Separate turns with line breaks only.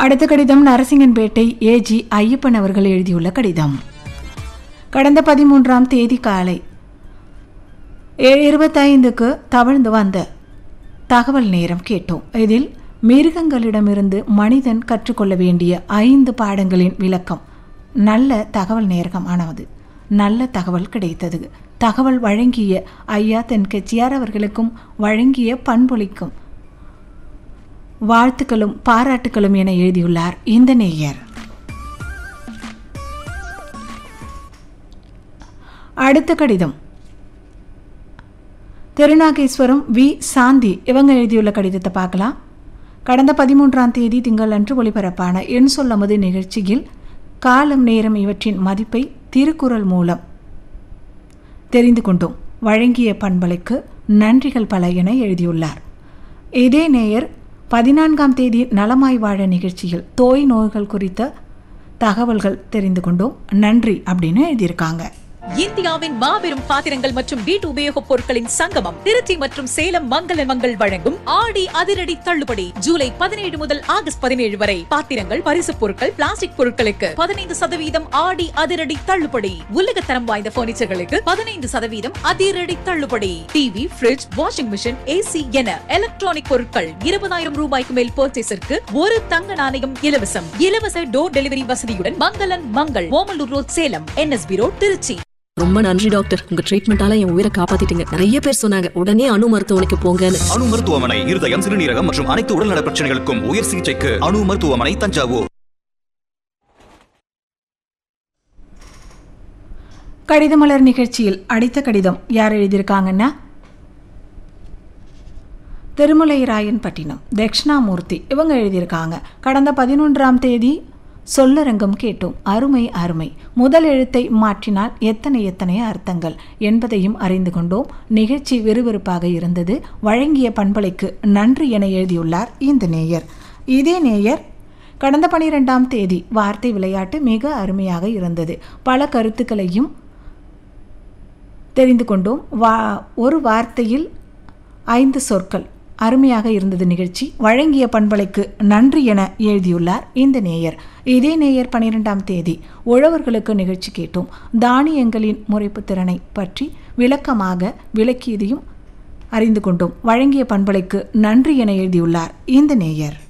அடுத்த கடிதம் நரசிங்கன்பேட்டை ஏஜி ஐயப்பன் அவர்கள் எழுதியுள்ள கடிதம் கடந்த பதிமூன்றாம் தேதி காலை ஏழு இருபத்தைந்துக்கு தவழ்ந்து வந்த தகவல் நேரம் கேட்டோம் இதில் மிருகங்களிடமிருந்து மனிதன் கற்றுக்கொள்ள வேண்டிய ஐந்து பாடங்களின் விளக்கம் நல்ல தகவல் நேரமானது நல்ல தகவல் கிடைத்தது தகவல் வழங்கிய ஐயா தென் கெச்சியார் அவர்களுக்கும் வழங்கிய பண்பொழிக்கும் வாழ்த்துக்களும் பாராட்டுக்களும் என எழுதியுள்ளார் இந்த நேயர் அடுத்த கடிதம் திருநாகேஸ்வரம் வி சாந்தி இவங்க எழுதியுள்ள கடிதத்தை பார்க்கலாம் கடந்த பதிமூன்றாம் தேதி திங்கள் அன்று ஒளிபரப்பான என் சொல்லமது நிகழ்ச்சியில் காலம் நேரம் இவற்றின் மதிப்பை திருக்குறள் மூலம் தெரிந்து கொண்டோம் வழங்கிய பண்பலைக்கு நன்றிகள் பல என எழுதியுள்ளார் இதே நேயர் பதினான்காம் தேதி நலமாய் வாழ நிகழ்ச்சியில் தோய் நோய்கள் குறித்த தகவல்கள் தெரிந்து கொண்டோம் நன்றி அப்படின்னு எழுதியிருக்காங்க
இந்தியாவின் மாபெரும் பாத்திரங்கள் மற்றும் வீட்டு உபயோகப் பொருட்களின் சங்கமம் திருச்சி மற்றும் சேலம் மங்கள மங்கள் வழங்கும் ஆடி அதிரடி தள்ளுபடி ஜூலை பதினேழு முதல் ஆகஸ்ட் பதினேழு வரை பாத்திரங்கள் பரிசுப் பொருட்கள் பிளாஸ்டிக் பொருட்களுக்கு பதினைந்து சதவீதம் ஆடி அதிரடி தள்ளுபடி உலகத்தரம் வாய்ந்த பர்னிச்சர்களுக்கு பதினைந்து சதவீதம் அதிரடி தள்ளுபடி TV fridge washing machine AC என எலக்ட்ரானிக் பொருட்கள் இருபதாயிரம் ரூபாய்க்கு மேல் பர்ச்சேஸிற்கு ஒரு தங்க நாணயம் இலவசம் இலவச டோர் டெலிவரி வசதியுடன் மங்களன் Mangal Omalur road Salem NSB road Trichy
ரொம்ப நன்றி டாக்டர் உங்க ட்ரீட்மெண்டால என் உயிரை காப்பாத்திட்டீங்க நிறைய பேர் சொன்னாங்க உடனே அணு மருத்துவமனைக்கு போங்கன்னு
அணு மருத்துவமனை இருதயம் சிறுநீரகம் மற்றும் அனைத்து உடல்நல பிரச்சனைகளுக்கும் உயர் சிகிச்சைக்கு அணு மருத்துவமனை தஞ்சாவூர்
கடிதமலர் நிகழ்ச்சியில் அடித்த கடிதம் யார் எழுதியிருக்காங்கன்னா திருமலைராயன்பட்டினம் தட்சிணாமூர்த்தி இவங்க எழுதியிருக்காங்க கடந்த பதினொன்றாம் தேதி சொல்லரங்கம் கேட்டோம் அருமை அருமை முதல் எழுத்தை மாற்றினால் எத்தனை எத்தனை அர்த்தங்கள் என்பதையும் அறிந்து கொண்டோம் நிகழ்ச்சி விறுவிறுப்பாக இருந்தது வழங்கிய பண்பலைக்கு நன்றி என எழுதியுள்ளார் இந்த நேயர் இதே நேயர் கடந்த பனிரெண்டாம் தேதி வார்த்தை விளையாட்டு மிக அருமையாக இருந்தது பல கருத்துக்களையும் தெரிந்து கொண்டோம் வா ஒரு வார்த்தையில் ஐந்து சொற்கள் அருமையாக இருந்தது நிகழ்ச்சி வழங்கிய பண்பலைக்கு நன்றி என எழுதியுள்ளார் இந்த நேயர் இதே நேயர் பனிரெண்டாம் தேதி உழவர்களுக்கு நிகழ்ச்சி கேட்டோம் தானியங்களின் முறைப்பு திறனை பற்றி விளக்கமாக விளக்கியதையும் அறிந்து கொண்டோம் வழங்கிய பண்பலைக்கு நன்றி என எழுதியுள்ளார் இந்த நேயர்